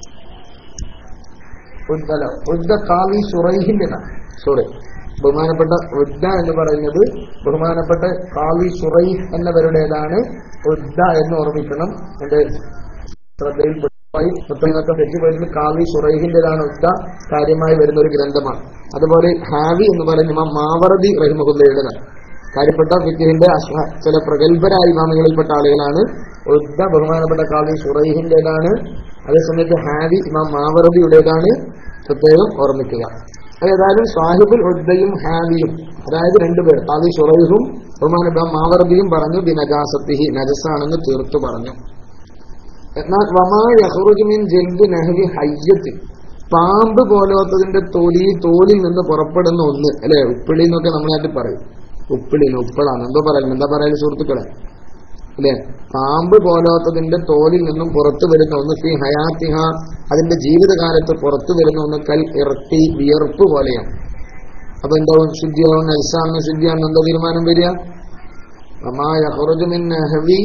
ഉദ്ദല ഉദ്ദ കാവി സുറൈഹിന്റെതാണ് സോറി ബഹുമാനപ്പെട്ട ഉദ്ദ എന്ന് പറയുന്നത് ബഹുമാനപ്പെട്ട കാവി സുറൈഹ് എന്നവരുടേതാണ് ഉദ്ദ എന്ന് ഓർമ്മിക്കണം എന്റെ ശ്രദ്ധയിൽപ്പെട്ടായി മുത്തങ്ങളൊക്കെ തെറ്റിപ്പോയിരുന്നു കാവി സുറൈഹിന്റേതാണ് ഉദ്ദ കാര്യമായി വരുന്ന ഒരു ഗ്രന്ഥമാണ് അതുപോലെ ഹാവി എന്ന് പറയുന്ന ഇമാം മാവറദി റഹിമഹുല്ലയുടേതാണ് കാര്യപ്പെട്ട ഫിഖിന്റെ അസ്ഹ ചില പ്രഗത്ഭരായ ഇമാമുകളിൽപ്പെട്ട ആളുകളാണ് ഉദ്ദ ബഹുമാനപ്പെട്ട കാവി സുറൈഹിന്റേതാണ് അതേസമയത്ത് ഹാവി ഇമാം മാവറദിയുടേതാണ് പ്രത്യേകം ഓർമ്മിക്കുക ഏതായാലും സാഹിബുൽ ഉദ്ദയും ഹാവിയും അതായത് രണ്ടുപേർ കാവി സുറൈഹും ബഹുമാനപ്പെട്ട മാവറദിയും പറഞ്ഞു ബിനജാസത്തിഹി നജസാണെന്ന് തീർത്തു പറഞ്ഞു എന്നാൽ വമാ യഹ്റുജുമിൻ ജൽദ് നഹവി ഹയ്യത്ത് പാമ്പ് പോലത്തതിന്റെ തൊലി തോലിൽ നിന്ന് പുറപ്പെടുന്ന ഒന്ന് അല്ലെ ഉപ്പിളി എന്നൊക്കെ നമ്മളായിട്ട് പറയും ഉപ്പിളിന് ഉപ്പിളാണ് എന്തോ പറയുന്നത് എന്താ പറയുന്നത് സുഹൃത്തുക്കളെ അല്ലെ പാമ്പ് പോലാത്തതിന്റെ തോലിൽ നിന്നും പുറത്തു വരുന്ന ഒന്ന് ഫി ഹയാത്തിഹ അതിന്റെ ജീവിതകാലത്ത് പുറത്തു വരുന്ന ഒന്ന് കൽ ഇറട്ടി വിയർപ്പ് പോലെയാണ് അപ്പൊ എന്താവും ശുദ്ധിയാവും നൽസാണെന്ന് ശുദ്ധിയാണെന്ന് എന്താ തീരുമാനം വരിക വമാ യഹ്റുജുമിൻ നഹവി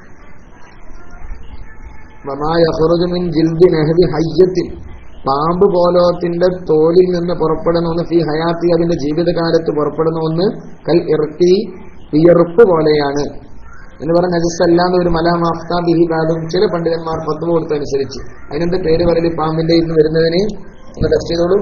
വമാ യഹ്റുജുമിൻ ജിൽദി നഹവി ഹയ്യത്തിൻ പാമ്പ് പോലോത്തിന്റെ തോലിൽ നിന്ന് പുറപ്പെടുന്ന ഒന്ന് ഫി ഹയാത്തി അതിന്റെ ജീവിതകാലത്ത് പുറപ്പെടുന്ന ഒന്ന് കൽ ഇറക്കി വിയർപ്പ് പോലെയാണ് എന്ന് പറഞ്ഞ നജസ്സല്ല എന്ന് ഒരു മലാമാഫ്താ ബിഹി ബാദും ചില പണ്ഡിതന്മാർ പത്ത് കൊടുത്തനുസരിച്ച് അതിനെന്ത് പേര് പറയല് പാമ്പിന്റെ ഇന്ന് വരുന്നതിന് ഒന്ന് ടെസ്റ്റ് ചെയ്തോളൂ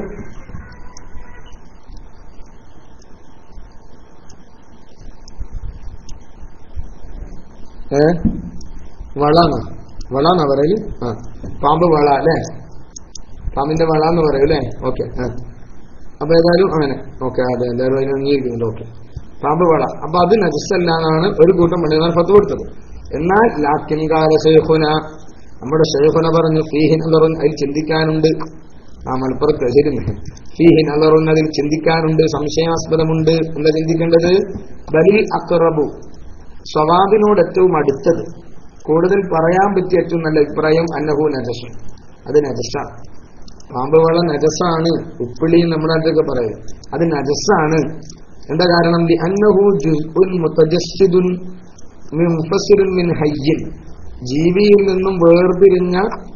ഏ വളാണോ വളാണോ പറയല് ആ പാമ്പ് വള അല്ലേ പാമ്പിന്റെ വള എന്ന് പറയും അല്ലേ ഓക്കെ അപ്പൊ ഏതായാലും അങ്ങനെ ഓക്കെ അതെ എല്ലാവരും അതിന് അംഗീകരിക്കുന്നുണ്ട് ഓക്കെ പാമ്പ് വള അപ്പൊ അത് നജസ്സല്ല എന്നാണ് ഒരു കൂട്ടം പണ്ഡിതന്മാർ ഫത്ത് കൊടുത്തത് എന്നാൽ ലാക്കിൻകാല ഷെയ്ഖുന നമ്മുടെ ഷെയ്ഖുന പറഞ്ഞു ഫീഹിൻ അലറുൻ അതിൽ ചിന്തിക്കാനുണ്ട് ആ മലപ്പുറത്ത് ശരി ഫീഹിൻ അലറുൻ അതിൽ ചിന്തിക്കാനുണ്ട് സംശയാസ്പദമുണ്ട് എന്താ ചിന്തിക്കേണ്ടത് ബലിൽ അക്റബു സ്വവാബിനോട് ഏറ്റവും അടുത്തത് കൂടുതൽ പറയാൻ പറ്റിയ ഏറ്റവും നല്ല അഭിപ്രായം അന്നഹു നജസ് അത് നജസാണ് പാമ്പ് വെള്ളം നജസാണ് ഉപ്പിളി നമ്മുടെ അടുത്തൊക്കെ പറയും അത് നജസാണ് എന്താ കാരണം ലി അന്നഹു ജുസ്ഉൻ മുതജസ്സിദുൻ മിൻ മുഫസ്സിറുൻ മിൻ ഹയ്യിൻ ജീവിയിൽ നിന്നും വേർതിരിഞ്ഞ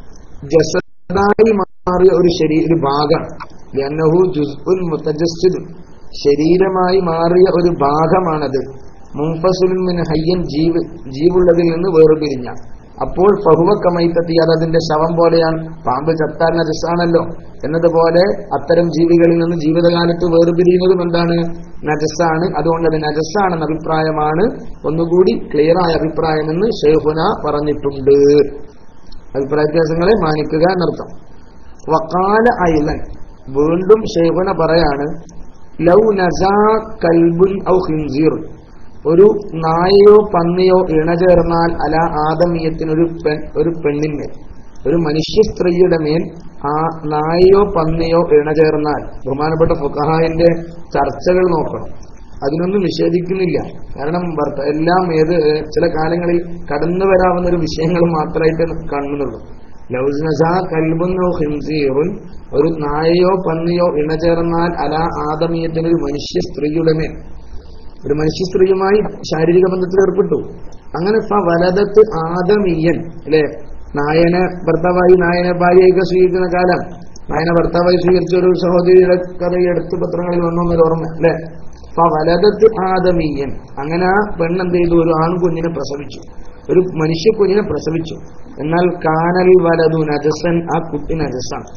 ജസദായി മാറിയ ഒരു ശരീര ഒരു ഭാഗം ലി അന്നഹു ജുസ്ഉൻ മുതജസ്സിദുൻ ശരീരമായി മാറിയ ഒരു ഭാഗമാണത് മുൻഫസുലിൻ മിൻ ഹയ്യൻ ജീവ് ജീവുള്ളതിൽ നിന്ന് വേർപിരിഞ്ഞ അപ്പോൾ ഫഹുവക്കമൈത്തത്തി അത് അതിന്റെ ശവം പോലെയാണ് പാമ്പ് ചത്താൽ നജസ്സാണല്ലോ എന്നതുപോലെ അത്തരം ജീവികളിൽ നിന്ന് ജീവിതകാലത്ത് വേർപിരിയുന്നതും എന്താണ് നജസ്സാണ് അതുകൊണ്ട് അത് നജസ്സാണെന്ന അഭിപ്രായമാണ് ഒന്നുകൂടി ക്ലിയർ ആയ അഭിപ്രായമെന്ന് ഷെയ്ഖുന പറഞ്ഞിട്ടുണ്ട് അഭിപ്രായ വ്യത്യാസങ്ങളെ മാനിക്കുക എന്നർത്ഥം വക്കാല ഐലൻ വീണ്ടും ഷെയ്ഖുന പറയാണ് ലൗ നസാ കൽബുൻ ഔ ഹിൻസീർ ഒരു നായയോ പന്നിയോ ഇണചേർന്നാൽ അല ആദമീയത്തിനൊരു പെൺ ഒരു പെണ്ണിന്മേൽ ഒരു മനുഷ്യ സ്ത്രീയുടെ മേൽ ആ നായയോ പന്നിയോ ഇണചേർന്നാൽ ബഹുമാനപ്പെട്ട ഫുഖഹായിന്റെ ചർച്ചകൾ നോക്കണം അതിനൊന്നും നിഷേധിക്കുന്നില്ല കാരണം ഭർത്ത എല്ലാം ഏത് ഏഹ്, ചില കാലങ്ങളിൽ കടന്നു വരാവുന്ന ഒരു വിഷയങ്ങൾ മാത്രമായിട്ട് കാണുന്നുള്ളൂ ലൗസ്നസ കൽബുന്നോ ഹിംസീറുൻ ഒരു നായയോ പന്നിയോ ഇണചേർന്നാൽ അല ആദമീയത്തിന് ഒരു മനുഷ്യ സ്ത്രീയുടെ മേൽ ഒരു മനുഷ്യ സ്ത്രീയുമായി ശാരീരിക ബന്ധത്തിൽ ഏർപ്പെട്ടു അങ്ങനെ ഇപ്പൊ വലതത്ത് ആദമീയൻ അല്ലെ നായനെ ഭർത്താവായി നായനെ ഭാര്യയൊക്കെ സ്വീകരിക്കുന്ന കാലം നായനെ ഭർത്താവായി സ്വീകരിച്ച ഒരു സഹോദരിയുടെ കഥ ഈ അടുത്ത പത്രങ്ങളിൽ വന്നൊന്നൊരു ഓർമ്മ അല്ലെ അപ്പൊ വലതത്ത് ആദമീയൻ അങ്ങനെ ആ പെണ്ണെന്ത് ചെയ്തു ഒരു ആൺകുഞ്ഞിനെ പ്രസവിച്ചു ഒരു മനുഷ്യ കുഞ്ഞിനെ പ്രസവിച്ചു എന്നാൽ കാനൽ വലതു നജസൻ ആ കുട്ടി നജസാണ്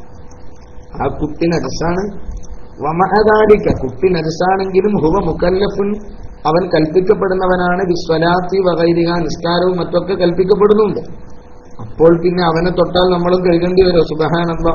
ആ കുട്ടി നജസാണ് വമഹദാലിക്ക കുട്ടി നജസാണെങ്കിലും ഹുവ മുക്കല്ലഫുൻ അവൻ കൽപ്പിക്കപ്പെടുന്നവനാണ് വിശ്വലാത്തി വകൈരിക നിസ്കാരവും മറ്റൊക്കെ കൽപ്പിക്കപ്പെടുന്നുണ്ട് അപ്പോൾ പിന്നെ അവനെ തൊട്ടാൽ നമ്മളും കഴുകേണ്ടി വരും സുബഹാനന്ദ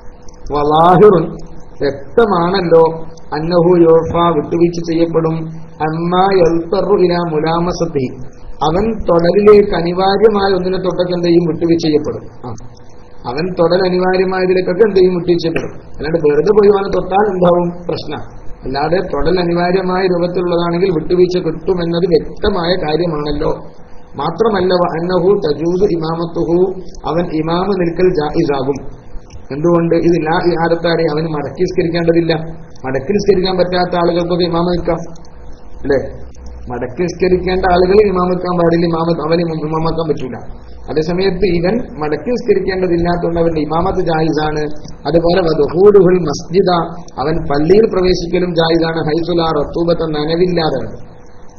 വലാഹിറുൻ വ്യക്തമാണല്ലോ അന്നഹു യോഫ വിട്ടുവീഴ്ച ചെയ്യപ്പെടും അമ്മ യൽത്തറു ഇല മുലാമസത്തി അവൻ തൊടലിലേക്ക് അനിവാര്യമായ ഒന്നിനെ തൊട്ടൊക്കെ എന്ത് ചെയ്യും വിട്ടുവീഴ്ച ചെയ്യപ്പെടും ആ അവൻ തൊടൽ അനിവാര്യമായതിലേക്കൊക്കെ എന്ത് ചെയ്യും വിട്ടുവീഴ്ചപ്പെടും അല്ലാണ്ട് വെറുതെ പോയി അവനെ തൊട്ടാൽ എന്താവും പ്രശ്നം അല്ലാതെ തൊടൽ അനിവാര്യമായ രൂപത്തിലുള്ളതാണെങ്കിൽ വിട്ടുവീഴ്ച കിട്ടുമെന്നത് വ്യക്തമായ കാര്യമാണല്ലോ മാത്രമല്ല വ അന്നഹു തജൂസ് ഇമാമത്തുഹു അവൻ ഇമാമ് നിൽക്കൽ ജായിസാകും എന്തുകൊണ്ട് ഇത് ലാ ഇഹാരത്താടെ അവന് മടക്കി നിസ്കരിക്കേണ്ടതില്ല മടക്കി നിസ്കരിക്കാൻ പറ്റാത്ത ആളുകൾക്കൊക്കെ ഇമാമ നിൽക്കാം അല്ലേ മടക്കി നിസ്കരിക്കേണ്ട ആളുകൾ ഇമാമ നിൽക്കാൻ പാടില്ല ഇമാമ അവന് ഇമാമാക്കാൻ പറ്റൂല അതേസമയത്ത് ഇവൻ മടക്കി നിസ്കരിക്കേണ്ടതില്ലാത്തതുകൊണ്ട് അവന്റെ ഇമാമത്ത് ജായിസാണ് അതുപോലെ വധൂടുഹുൽ മസ്ജിദ അവൻ പള്ളിയിൽ പ്രവേശിക്കലും ജായിസാണ് ഹൈസുല റത്തൂബത്ത നനവില്ലാതെ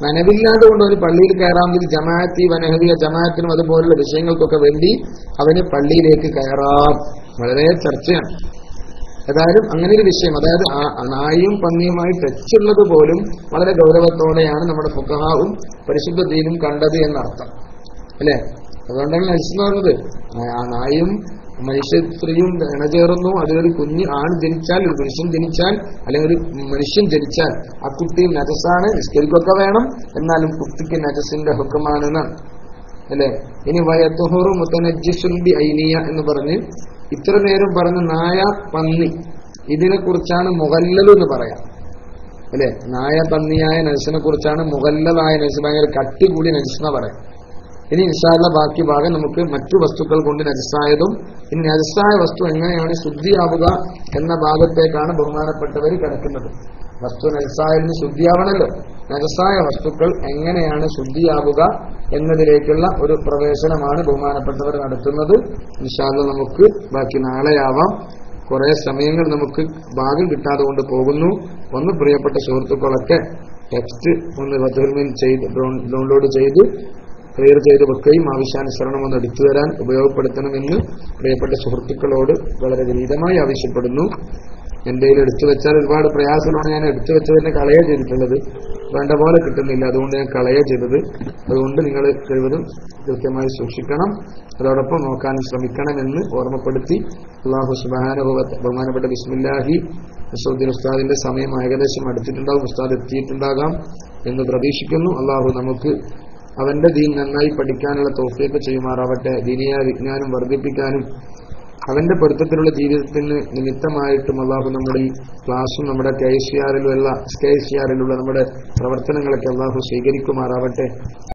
നനവില്ലാതെ കൊണ്ട് അവന് പള്ളിയിൽ കയറാൻ വേണ്ടി ജമാഅത്തി വനഹവിയ ജമാഅത്തിനും അതുപോലുള്ള വിഷയങ്ങൾക്കൊക്കെ വേണ്ടി അവന് പള്ളിയിലേക്ക് കയറാം വളരെ ചർച്ചയാണ് ഏതായാലും അങ്ങനെ ഒരു വിഷയം അതായത് ആ നായും പന്നിയുമായി ടച്ചുള്ളത് പോലും വളരെ ഗൗരവത്തോടെയാണ് നമ്മുടെ ഫുക്കഹാവും പരിശുദ്ധ ദീനും കണ്ടത് എന്നർത്ഥം അല്ലേ അതുകൊണ്ടാണ് നജസ് എന്ന് പറഞ്ഞത് ആ നായും മനുഷ്യ സ്ത്രീയും ഇണചേർന്നു അതിലൊരു കുഞ്ഞ് ആണ് ജനിച്ചാൽ ഒരു പുരുഷൻ ജനിച്ചാൽ അല്ലെങ്കിൽ ഒരു മനുഷ്യൻ ജനിച്ചാൽ ആ കുട്ടി നജസാണ് നിസ്കരിക്കൊക്കെ വേണം എന്നാലും കുട്ടിക്ക് നജസിന്റെ ഹുക്കമാണെന്നാണ് അല്ലെ ഇനി വയത്തുഹുറു മുത്തനജിസുൽ ബി ഐനിയ എന്ന് പറഞ്ഞ് ഇത്ര നേരം പറഞ്ഞ നായ പന്നി ഇതിനെ കുറിച്ചാണ് മുഗല്ലൽ എന്ന് പറയാം അല്ലെ നായ പന്നിയായ നജസിനെ കുറിച്ചാണ് മുഗല്ലലായ നജസ് ഭയങ്കര കട്ടി കൂടി നജസ് പറയാം ഇനി ഇൻഷാല്ല ബാക്കി ഭാഗം നമുക്ക് മറ്റു വസ്തുക്കൾ കൊണ്ട് നജസായതും ഇനി നജസായ വസ്തു എങ്ങനെയാണ് ശുദ്ധിയാവുക എന്ന ഭാഗത്തേക്കാണ് ബഹുമാനപ്പെട്ടവർ കിടക്കുന്നത് വസ്തു നജസായതിന് ശുദ്ധിയാവണല്ലോ നജസായ വസ്തുക്കൾ എങ്ങനെയാണ് ശുദ്ധിയാവുക എന്നതിലേക്കുള്ള ഒരു പ്രവേശനമാണ് ബഹുമാനപ്പെട്ടവർ നടത്തുന്നത് ഇൻഷാല്ല നമുക്ക് ബാക്കി നാളെയാവാം കുറെ സമയങ്ങൾ നമുക്ക് ഭാഗം കിട്ടാതെ കൊണ്ട് പോകുന്നു ഒന്ന് പ്രിയപ്പെട്ട സുഹൃത്തുക്കളൊക്കെ ടെക്സ്റ്റ് ഒന്ന് വധുർമിൽ ചെയ്ത് ഡൗൺലോഡ് ചെയ്ത് ക്ലിയർ ചെയ്ത് വെക്കുകയും ആവശ്യാനുസരണം ഒന്ന് എടുത്തു തരാൻ ഉപയോഗപ്പെടുത്തണമെന്ന് പ്രിയപ്പെട്ട സുഹൃത്തുക്കളോട് വളരെ വിനീതമായി ആവശ്യപ്പെടുന്നു എന്റെ കയ്യിൽ എടുത്തു വെച്ചാൽ ഒരുപാട് പ്രയാസമാണ് ഞാൻ എടുത്തു വെച്ചതിനെ കളയ ചെയ്തിട്ടുള്ളത് വേണ്ട പോലെ കിട്ടുന്നില്ല അതുകൊണ്ട് ഞാൻ കളയ ചെയ്തത് അതുകൊണ്ട് നിങ്ങൾ കഴിവതും കൃത്യമായി സൂക്ഷിക്കണം അതോടൊപ്പം നോക്കാൻ ശ്രമിക്കണമെന്ന് ഓർമ്മപ്പെടുത്തി അള്ളാഹു സുബാനുഭവ ബഹുമാനപ്പെട്ട ബിസ്മില്ലാഹി അസൗദ്ദീൻ ഉസ്താദിന്റെ സമയം ഏകദേശം അടുത്തിട്ടുണ്ടാകും ഉസ്താദ് എത്തിയിട്ടുണ്ടാകാം എന്ന് പ്രതീക്ഷിക്കുന്നു അള്ളാഹു നമുക്ക് അവന്റെ ദീൻ നന്നായി പഠിക്കാനുള്ള തോഫിയൊക്കെ ചെയ്യുമാറാവട്ടെ ദീനിയായ വിജ്ഞാനം വർദ്ധിപ്പിക്കാനും അവന്റെ പൊരുത്തത്തിലുള്ള ജീവിതത്തിന് നിമിത്തമായിട്ടും അള്ളാഹു നമ്മുടെ ഈ ക്ലാസ്സും നമ്മുടെ കെ സി ആറിലുള്ള കെ സി ആറിലുള്ള നമ്മുടെ പ്രവർത്തനങ്ങളൊക്കെ അള്ളാഹു സ്വീകരിക്കുമാറാവട്ടെ